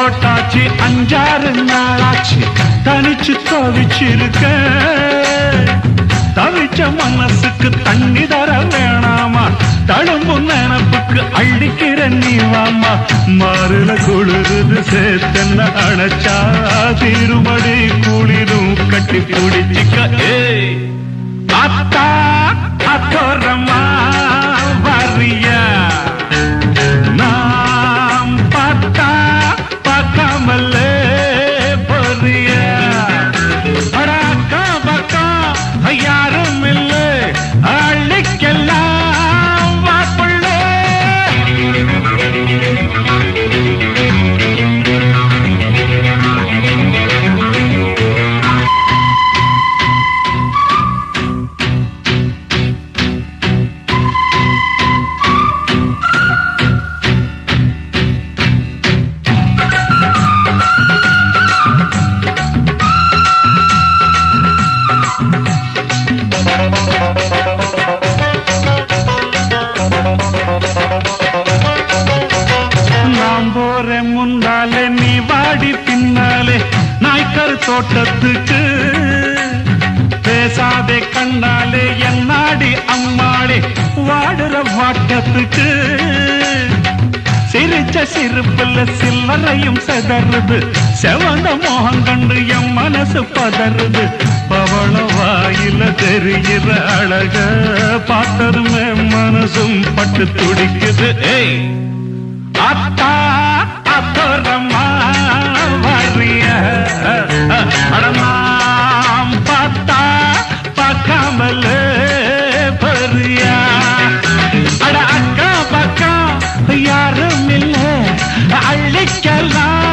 போட்டாச்சு அஞ்சாறு நாளாச்சு தனிச்சு தவிச்சிருக்க தவிச்ச மனசுக்கு தண்ணி தர வேணாமா தழும்பும் நினப்புக்கு அள்ளிக்கிற நீவாமா மாறுல குளிருது சேத்தன்ன அணைச்சா திருமடி குளிரும் கட்டி பிடிச்சிக்க ஏய் அத்தா அத்தோரமா வரியா நாம் பார்த்தா பார்க்காமலே பொறியா அடாக்கா பக்கா யாரும் இல்லை அள்ளிக்கெல்லாம் வாப்புள்ளே நான் போறேன் முன்னாலே நீ வாடி பின்னாலே நாய்க்கர் தோட்டத்துக்கு பேசாதே கண்ணாலே என் நாடி அம்மாளே வாடுற வாட்டத்துக்கு சிரிச்ச சிரிப்புல சில்லறையும் செதறுது செவந்த மோகம் கண்டு என் மனசு பதறுது பவள வாயில தெரிகிற அழக பார்த்ததுமே மனசும் பட்டு துடிக்குது ஏய் அத்தா அத்தோரமா வரிய அடமாம் பார்த்தா பார்க்காமலே பரியா அட அக்கா பக்கம் யாரும் இல்லை அள்ளிக்கலாம்